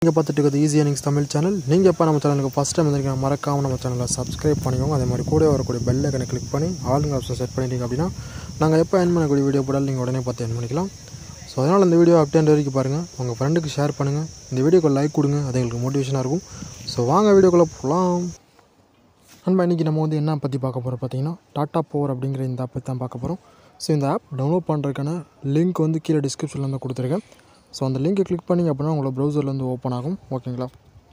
நீங்கள் பார்த்துட்டு இருக்கிறது ஈஸி ஏர்னிங்ஸ் தமிழ் சேனல் நீங்கள் இப்போ நம்ம சேனலுக்கு ஃபஸ்ட் டைம் வந்திருக்கீங்க மறக்காம நம்ம சேனலை சப்ஸ்கிரைப் பண்ணிக்கோங்க அதே மாதிரி கூட வரக்கூடிய பெல் ஐக்கனை கிளிக் பண்ணி ஆளுங்க ஆப்ஷன் செட் பண்ணிட்டீங்க அப்படின்னா நாங்கள் எப்போ என் பண்ணக்கூடிய வீடியோ போட்டாலும் நீங்கள் உடனே பார்த்து என் பண்ணிக்கலாம் ஸோ அதனால் இந்த வீடியோ அப்டேண்ட் வரைக்கும் பாருங்கள் உங்கள் ஃப்ரெண்டுக்கு ஷேர் பண்ணுங்கள் இந்த வீடியோக்கு லைக் கொடுங்க அது எங்களுக்கு மோட்டிவேஷனாக இருக்கும் ஸோ வாங்க வீடியோக்குள்ளே போகலாம் நண்பா இன்றைக்கி நம்ம வந்து என்ன பற்றி பார்க்க போகிறோம் பார்த்தீங்கன்னா டாட்டா பவர் அப்படிங்கிற இந்த ஆப் பற்றி தான் பார்க்க போகிறோம் ஸோ இந்த ஆப் டவுன்லோட் பண்ணுறதுக்கான லிங்க் வந்து கீழே டிஸ்கிரிப்ஷனில் வந்து கொடுத்துருக்கேன் ஸோ அந்த லிங்கை கிளிக் பண்ணிங்க அப்படின்னா உங்களோட ப்ரௌசரில் வந்து ஓப்பன் ஆகும் ஓகேங்களா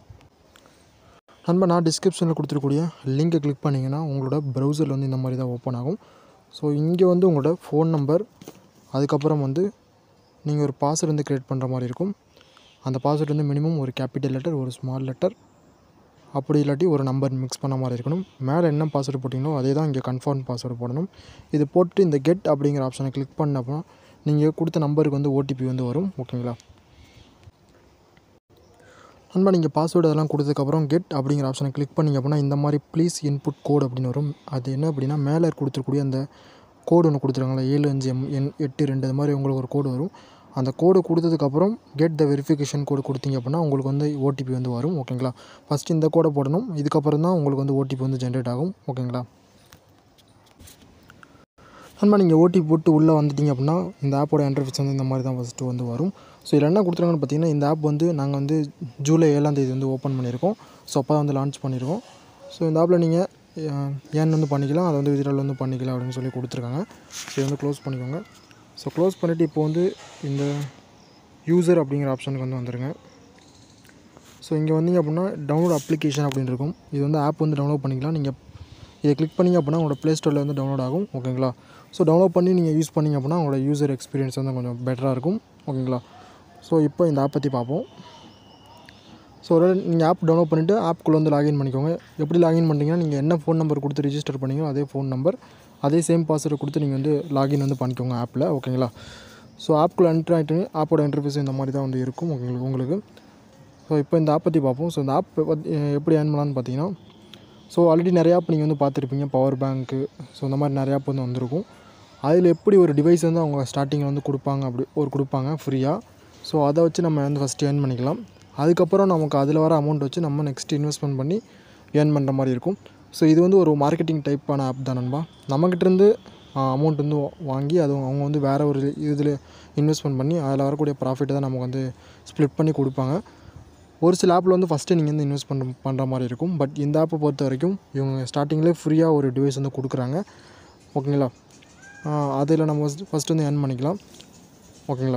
நண்பா நான் டிஸ்கிரிப்ஷனில் கொடுத்துருக்கூடிய லிங்கை கிளிக் பண்ணிங்கன்னா உங்களோட ப்ரௌசரில் வந்து இந்த மாதிரி தான் ஓப்பன் ஆகும் ஸோ இங்கே வந்து உங்களோட ஃபோன் நம்பர் அதுக்கப்புறம் வந்து நீங்கள் ஒரு பாஸ்வேர்டு வந்து க்ரியேட் பண்ணுற மாதிரி இருக்கும் அந்த பாஸ்வேர்டு வந்து மினிமம் ஒரு கேபிட்டல் லெட்டர் ஒரு ஸ்மால் லெட்டர் அப்படி இல்லாட்டி ஒரு நம்பர் மிக்ஸ் பண்ண மாதிரி இருக்கணும் மேலே என்ன பாஸ்வேர்டு போட்டிங்களோ அதே தான் இங்கே கன்ஃபார்ம் பாஸ்வேர்டு போடணும் இது போட்டு இந்த கெட் அப்படிங்கிற ஆப்ஷனை கிளிக் பண்ணப்போ நீங்கள் கொடுத்த நம்பருக்கு வந்து ஓடிபி வந்து வரும் ஓகேங்களா நண்பா நீங்கள் பாஸ்வேர்டு அதெல்லாம் கொடுத்ததுக்கப்புறம் கெட் அப்படிங்கிற ஆப்ஷனை கிளிக் பண்ணிங்க அப்படின்னா இந்த மாதிரி ப்ளீஸ் இன்புட் கோட் அப்படின்னு வரும் அது என்ன அப்படின்னா மேலே கொடுத்துருக்கூடிய அந்த கோடு ஒன்று கொடுத்துருக்காங்களா ஏழு அஞ்சு எம் என் எட்டு ரெண்டு அது மாதிரி உங்களுக்கு ஒரு கோடு வரும் அந்த கோடு கொடுத்ததுக்கப்புறம் கெட் த வெரிஃபிகேஷன் கோடு கொடுத்தீங்க அப்படின்னா உங்களுக்கு வந்து ஓடிபி வந்து வரும் ஓகேங்களா ஃபஸ்ட்டு இந்த கோடை போடணும் இதுக்கப்புறம் தான் உங்களுக்கு வந்து ஓடிபி வந்து ஜென்ரேட் ஆகும் ஓகேங்களா நண்பா நீங்கள் ஓடிபி போட்டு உள்ளே வந்துட்டீங்க அப்படின்னா இந்த ஆப்போட இன்டர்ஃபேஸ் வந்து இந்த மாதிரி தான் ஃபஸ்ட்டு வந்து வரும் ஸோ இதில் என்ன கொடுத்துருக்காங்கன்னு பார்த்தீங்கன்னா இந்த ஆப் வந்து நாங்கள் வந்து ஜூலை ஏழாம் தேதி வந்து ஓப்பன் பண்ணியிருக்கோம் ஸோ அப்போ தான் வந்து லான்ச் பண்ணியிருக்கோம் ஸோ இந்த ஆப்பில் நீங்கள் ஏன் வந்து பண்ணிக்கலாம் அதை வந்து வித்ட்ரால் வந்து பண்ணிக்கலாம் அப்படின்னு சொல்லி கொடுத்துருக்காங்க ஸோ இதை வந்து க்ளோஸ் பண்ணிக்கோங்க ஸோ க்ளோஸ் பண்ணிவிட்டு இப்போ வந்து இந்த யூசர் அப்படிங்கிற ஆப்ஷனுக்கு வந்து வந்துடுங்க ஸோ இங்கே வந்தீங்க அப்படின்னா டவுன்லோட் அப்ளிகேஷன் அப்படின்னு இருக்கும் இது வந்து ஆப் வந்து டவுன்லோட் பண்ணிக்கலாம் நீங்கள் இதை கிளிக் பண்ணிங்க அப்படின்னா உங்களோட ப்ளே ஸ்டோரில் வந்து டவுன்லோட் ஆகும் ஓகேங்களா ஸோ டவுன்லோட் பண்ணி நீங்கள் யூஸ் பண்ணிங்க அப்படின்னா உங்களோட யூசர் எக்ஸ்பீரியன்ஸ் வந்து கொஞ்சம் பெட்டராக இருக்கும் ஓகேங்களா ஸோ இப்போ இந்த ஆப் பற்றி பார்ப்போம் ஸோ ஒரு நீங்கள் ஆப் டவுன்லோட் பண்ணிவிட்டு ஆப்குள்ளே வந்து லாகின் பண்ணிக்கோங்க எப்படி லாகின் பண்ணிட்டீங்கன்னா நீங்கள் என்ன ஃபோன் நம்பர் கொடுத்து ரிஜிஸ்டர் பண்ணீங்களோ அதே ஃபோன் நம்பர் அதே சேம் பாஸ்வேர்டு கொடுத்து நீங்கள் வந்து லாகின் வந்து பண்ணிக்கோங்க ஆப்பில் ஓகேங்களா ஸோ ஆப்குள்ளே என்ட்ரு ஆகிட்டு ஆப்போட இன்டர்ஃபேஸ் இந்த மாதிரி தான் வந்து இருக்கும் உங்களுக்கு உங்களுக்கு ஸோ இப்போ இந்த ஆப் பற்றி பார்ப்போம் ஸோ இந்த ஆப் எப்படி ஏர்ன் பண்ணலான்னு பார்த்தீங்கன்னா ஸோ ஆல்ரெடி நிறையா ஆப் நீங்கள் வந்து பார்த்துருப்பீங்க பவர் பேங்க்கு ஸோ இந்த மாதிரி நிறையா ஆப் வந்து வந்திருக்கும் அதில் எப்படி ஒரு டிவைஸ் வந்து அவங்க ஸ்டார்டிங்கில் வந்து கொடுப்பாங்க அப்படி ஒரு கொடுப்பாங்க ஃப்ரீயாக ஸோ அதை வச்சு நம்ம வந்து ஃபஸ்ட்டு ஏர்ன் பண்ணிக்கலாம் அதுக்கப்புறம் நமக்கு அதில் வர அமௌண்ட் வச்சு நம்ம நெக்ஸ்ட் இன்வெஸ்ட்மெண்ட் பண்ணி ஏர்ன் பண்ணுற மாதிரி இருக்கும் ஸோ இது வந்து ஒரு மார்க்கெட்டிங் டைப்பான ஆப் தான் நண்பா நம்மக்கிட்டேருந்து அமௌண்ட் வந்து வாங்கி அது அவங்க வந்து வேறு ஒரு இதில் இன்வெஸ்ட்மெண்ட் பண்ணி அதில் வரக்கூடிய ப்ராஃபிட்டை தான் நமக்கு வந்து ஸ்ப்ளிட் பண்ணி கொடுப்பாங்க ஒரு சில ஆப்பில் வந்து ஃபஸ்ட்டு நீங்கள் வந்து இன்வெஸ்ட் பண்ணுற பண்ணுற மாதிரி இருக்கும் பட் இந்த ஆப்பை பொறுத்த வரைக்கும் இவங்க ஸ்டார்டிங்லேயே ஃப்ரீயாக ஒரு டிவைஸ் வந்து கொடுக்குறாங்க ஓகேங்களா அதில் நம்ம ஃபஸ்ட் ஃபஸ்ட்டு வந்து ஏர்ன் பண்ணிக்கலாம் ஓகேங்களா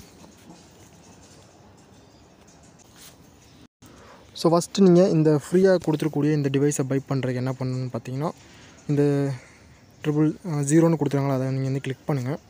ஸோ ஃபஸ்ட்டு நீங்கள் இந்த ஃப்ரீயாக கொடுத்துருக்கூடிய இந்த டிவைஸை பை பண்ணுறதுக்கு என்ன பண்ணணும்னு பார்த்தீங்கன்னா இந்த ட்ரிபிள் ஜீரோன்னு கொடுத்துருக்காங்களா அதை நீங்கள் வந்து கிளிக் பண்ணுங்கள்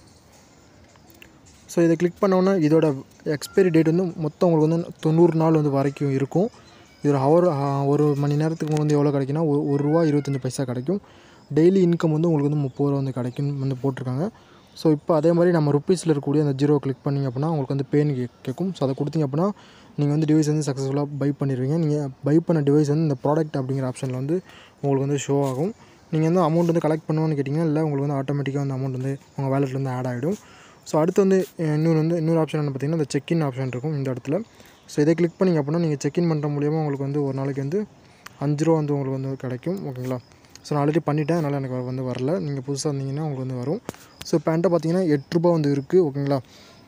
ஸோ இதை கிளிக் பண்ணோன்னே இதோட எக்ஸ்பைரி டேட் வந்து மொத்தம் உங்களுக்கு வந்து தொண்ணூறு நாள் வந்து வரைக்கும் இருக்கும் இதில் ஹவர் ஒரு மணி நேரத்துக்கு வந்து எவ்வளோ கிடைக்குன்னா ஒரு ஒரு ரூபா இருபத்தஞ்சி பைசா கிடைக்கும் டெய்லி இன்கம் வந்து உங்களுக்கு வந்து முப்பது ரூபா வந்து கிடைக்கும் வந்து போட்டிருக்காங்க ஸோ இப்போ அதே மாதிரி நம்ம ருப்பீஸில் இருக்கக்கூடிய அந்த ஜீரோ கிளிக் பண்ணிங்க அப்படின்னா உங்களுக்கு வந்து பேன் கேட்கும் ஸோ அதை கொடுத்தீங்க அப்படின்னா நீங்கள் வந்து டிவைஸ் வந்து சக்ஸஸ்ஃபுல்லாக பை பண்ணிடுவீங்க நீங்கள் பை பண்ண டிவைஸ் வந்து இந்த ப்ராடக்ட் அப்படிங்கிற ஆப்ஷனில் வந்து உங்களுக்கு வந்து ஷோ ஆகும் நீங்கள் வந்து அமௌண்ட் வந்து கலெக்ட் பண்ணுவோன்னு கேட்டிங்கன்னா இல்லை உங்களுக்கு வந்து ஆட்டோமேட்டிக்காக வந்து அமௌண்ட் வந்து உங்கள் வேலெட்லேருந்து ஆட் ஆகிடும் ஸோ அடுத்து வந்து இன்னொரு வந்து இன்னொரு ஆப்ஷன் என்ன பார்த்தீங்கன்னா இந்த செக்இன் ஆப்ஷன் இருக்கும் இந்த இடத்துல ஸோ இதை கிளிக் பண்ணிங்க அப்படின்னா நீங்கள் செக்இன் பண்ணுற மூலியமாக உங்களுக்கு வந்து ஒரு நாளைக்கு வந்து அஞ்சு ரூபா வந்து உங்களுக்கு வந்து கிடைக்கும் ஓகேங்களா ஸோ நான் ஆல்ரெடி பண்ணிட்டேன் அதனால் எனக்கு வந்து வரல நீங்கள் புதுசாக இருந்தீங்கன்னா உங்களுக்கு வந்து வரும் ஸோ இப்போ என்கிட்ட பார்த்தீங்கன்னா எட்டு ரூபா வந்து இருக்குது ஓகேங்களா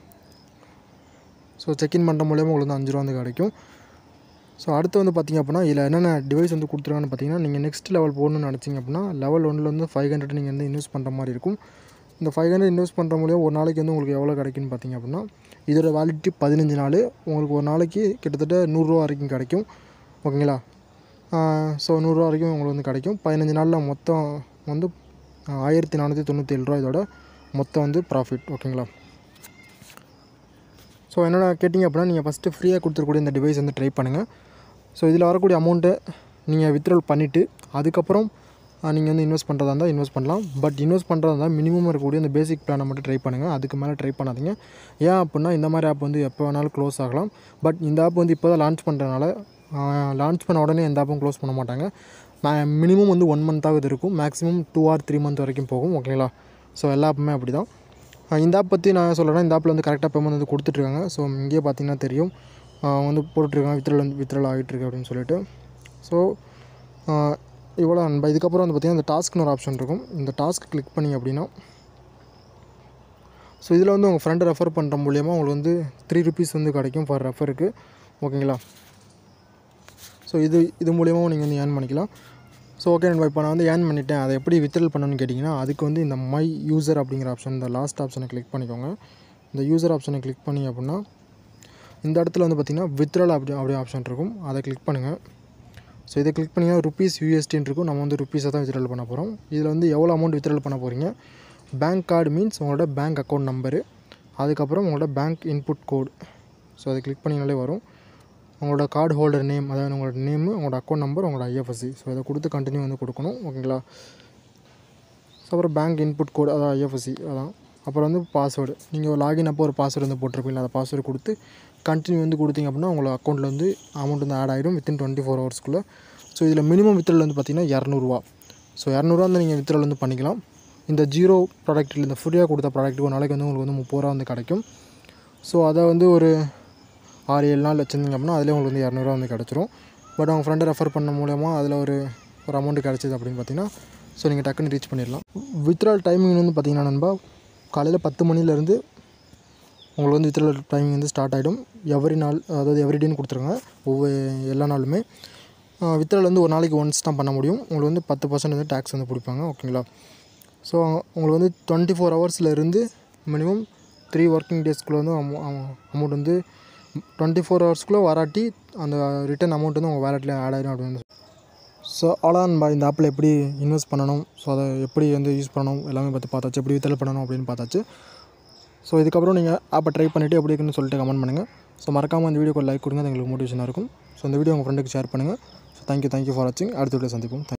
ஸோ செக்இன் பண்ணுற மூலியமாக உங்களுக்கு வந்து அஞ்சு ரூபா வந்து கிடைக்கும் ஸோ அடுத்து வந்து பார்த்திங்க அப்படின்னா இதில் என்னென்ன டிவைஸ் வந்து கொடுத்துருக்கான்னு பார்த்தீங்கன்னா நீங்கள் நெக்ஸ்ட் லெவல் போகணுன்னு நினச்சிங்க அப்படின்னா லெவல் ஒன்றில் வந்து ஃபைவ் ஹண்ட்ரட் நீங்கள் வந்து இன்வெஸ்ட் பண்ணுற மாதிரி இருக்கும் இந்த ஃபைவ் ஹண்ட்ரட் இன்வெஸ்ட் பண்ணுற மூலியம் ஒரு நாளைக்கு வந்து உங்களுக்கு எவ்வளோ கிடைக்குன்னு பார்த்தீங்க அப்படின்னா இதோட வேலிடிட்டி பதினஞ்சு நாள் உங்களுக்கு ஒரு நாளைக்கு கிட்டத்தட்ட நூறுரூவா வரைக்கும் கிடைக்கும் ஓகேங்களா ஸோ நூறுரூவா வரைக்கும் உங்களுக்கு வந்து கிடைக்கும் பதினஞ்சு நாளில் மொத்தம் வந்து ஆயிரத்தி நானூற்றி தொண்ணூற்றி ஏழு ரூபா இதோட மொத்தம் வந்து ப்ராஃபிட் ஓகேங்களா ஸோ என்னென்ன கேட்டிங்க அப்படின்னா நீங்கள் ஃபஸ்ட்டு ஃப்ரீயாக கொடுத்துருக்கூடிய இந்த டிவைஸ் வந்து ட்ரை பண்ணுங்கள் ஸோ இதில் வரக்கூடிய அமௌண்ட்டை நீங்கள் வித்ட்ரால் பண்ணிவிட்டு அதுக்கப்புறம் நீங்கள் வந்து இன்வெஸ்ட் பண்ணுறதா இருந்தால் இன்வெஸ்ட் பண்ணலாம் பட் இன்வெஸ்ட் பண்ணுறதா இருந்தால் மினிமம் இருக்கக்கூடிய இந்த பேசிக் பிளானை மட்டும் ட்ரை பண்ணுங்கள் அதுக்கு மேலே ட்ரை பண்ணாதீங்க ஏன் அப்படின்னா இந்த மாதிரி ஆப் வந்து எப்போ வேணாலும் க்ளோஸ் ஆகலாம் பட் இந்த ஆப் வந்து இப்போ தான் லான்ச் பண்ணுறதுனால லான்ச் பண்ண உடனே எந்த ஆப்பும் க்ளோஸ் பண்ண மாட்டாங்க மினிமம் வந்து ஒன் மந்த்தாவது இருக்கும் maximum two or three month வரைக்கும் போகும் ஓகேங்களா ஸோ எல்லா ஆப்புமே அப்படி தான் இந்த ஆப் பற்றி நான் சொல்கிறேன்னா இந்த ஆப்பில் வந்து கரெக்டாக பேமெண்ட் வந்து கொடுத்துட்ருக்காங்க ஸோ இங்கேயே பார்த்தீங்கன்னா தெரியும் அவங்க வந்து போட்டுட்ருக்காங்க வித்ரல் வந்து வித்ரல் ஆகிட்டுருக்கு அப்படின்னு சொல்லிட்டு ஸோ இவ்வளோ நண்பா இதுக்கப்புறம் வந்து பார்த்திங்கன்னா இந்த டாஸ்க்னு ஒரு ஆப்ஷன் இருக்கும் இந்த டாஸ்க் கிளிக் பண்ணி அப்படின்னா ஸோ இதில் வந்து உங்கள் ஃப்ரெண்டை ரெஃபர் பண்ணுற மூலியமாக உங்களுக்கு வந்து த்ரீ ருபீஸ் வந்து கிடைக்கும் ஃபார் ரெஃபருக்கு ஓகேங்களா ஸோ இது இது மூலியமாகவும் நீங்கள் வந்து ஏர்ன் பண்ணிக்கலாம் ஸோ ஓகே நண்பா இப்போ நான் வந்து ஏர்ன் பண்ணிட்டேன் அதை எப்படி வித்ட்ரல் பண்ணணும்னு கேட்டிங்கன்னா அதுக்கு வந்து இந்த மை யூசர் அப்படிங்கிற ஆப்ஷன் இந்த லாஸ்ட் ஆப்ஷனை கிளிக் பண்ணிக்கோங்க இந்த யூசர் ஆப்ஷனை கிளிக் பண்ணி அப்படின்னா இந்த இடத்துல வந்து பார்த்திங்கன்னா வித்ட்ரல் அப்படி அப்படி ஆப்ஷன் இருக்கும் அதை கிளிக் பண்ணுங்கள் ஸோ இதை கிளிக் பண்ணிங்கன்னா ருபீஸ் யூஎஸ்டின்னு இருக்கும் நம்ம வந்து ருபீஸை தான் வித்ட்ரல் பண்ண போகிறோம் இதில் வந்து எவ்வளோ அமௌண்ட் வித்ட்ரல் பண்ண போகிறீங்க பேங்க் கார்டு மீன்ஸ் உங்களோட பேங்க் அக்கௌண்ட் நம்பரு அதுக்கப்புறம் உங்களோட பேங்க் இன்புட் கோடு ஸோ அதை கிளிக் பண்ணிங்கனாலே வரும் உங்களோட கார்டு ஹோல்டர் நேம் அதாவது உங்களோட நேமு உங்களோட அக்கௌண்ட் நம்பர் உங்களோட ஐஎஃப்எஸ்சி ஸோ இதை கொடுத்து கண்டினியூ வந்து கொடுக்கணும் ஓகேங்களா ஸோ அப்புறம் பேங்க் இன்புட் கோடு அதான் ஐஎஃப்எஸ்சி அதான் அப்புறம் வந்து பாஸ்வேர்டு நீங்கள் லாகின் அப்போ ஒரு பாஸ்வேர்டு வந்து போட்டிருப்பீங்க அந்த பாஸ்வேர்டு கொடுத்து கண்டினியூ வந்து கொடுத்தீங்க அப்படின்னா உங்களோட அக்கௌண்ட்டில் வந்து அமௌண்ட் வந்து ஆட் ஆகிடும் வித்தின் டுவெண்ட்டி ஃபோர் ஹவர்ஸ்க்குள்ளே ஸோ இதில் மினிமம் வித்ரல் வந்து பார்த்திங்கன்னா இரநூறுவா ஸோ இரநூறுவா வந்து நீங்கள் வித்ரல் வந்து பண்ணிக்கலாம் இந்த ஜீரோ ப்ராடக்ட்டில் இந்த ஃப்ரீயாக கொடுத்த ப்ராடக்ட்டுக்கு ஒரு நாளைக்கு வந்து உங்களுக்கு வந்து முப்பது ரூபா வந்து கிடைக்கும் ஸோ அதை வந்து ஒரு ஆறு ஏழு நாள் வச்சுருந்தீங்க அப்படின்னா அதிலே உங்களுக்கு வந்து இரநூறுவா வந்து கிடச்சிரும் பட் அவங்க ஃப்ரெண்டை ரெஃபர் பண்ண மூலயமா அதில் ஒரு ஒரு அமௌண்ட் கிடச்சிது அப்படின்னு பார்த்தீங்கன்னா ஸோ நீங்கள் டக்குன்னு ரீச் பண்ணிடலாம் வித்ட்ரால் டைமிங் வந்து பார்த்தீங்கன்னா நண்பா காலையில் பத்து மணிலேருந்து உங்களுக்கு வந்து வித்ட்ரால் டைமிங் வந்து ஸ்டார்ட் ஆகிடும் எவ்ரி நாள் அதாவது எவ்ரிடேன்னு கொடுத்துருங்க ஒவ்வொரு எல்லா நாளுமே வித்ட்ரால் வந்து ஒரு நாளைக்கு ஒன்ஸ் தான் பண்ண முடியும் உங்களுக்கு வந்து பத்து பர்சன்ட் வந்து டேக்ஸ் வந்து பிடிப்பாங்க ஓகேங்களா ஸோ உங்களுக்கு வந்து டுவெண்ட்டி ஃபோர் ஹவர்ஸில் இருந்து மினிமம் த்ரீ ஒர்க்கிங் டேஸ்க்குள்ளே வந்து அமௌண்ட் வந்து டுவெண்ட்டி ஃபோர் ஹவர்ஸ்க்குள்ளே வராட்டி அந்த ரிட்டன் அமௌண்ட் வந்து உங்கள் வேலெட்டில் ஆட் ஆகிடும் அப்படின்னு ஸோ அவ்வளோதான் இந்த ஆப்பில் எப்படி இன்வெஸ்ட் பண்ணணும் ஸோ அதை எப்படி வந்து யூஸ் பண்ணணும் எல்லாமே பார்த்து பார்த்தாச்சு எப்படி வித்தல் பண்ணணும் அப்படின்னு பார்த்தாச்சு ஸோ இதுக்கப்புறம் நீங்கள் ஆப்பை ட்ரை பண்ணிவிட்டு எப்படி இருக்குன்னு சொல்லிட்டு கமெண்ட் பண்ணுங்கள் ஸோ மறக்காமல் இந்த வீடியோக்கு லைக் கொடுங்க அது எங்களுக்கு மோட்டிவேஷனாக இருக்கும் ஸோ இந்த வீடியோ உங்கள் ஃப்ரெண்டுக்கு ஷேர் பண்ணுங்கள் ஸோ தேங்க்யூ தேங்க்யூ ஃபார் வாட்சிங் அடுத்த வீடியோ சந்திப்போம்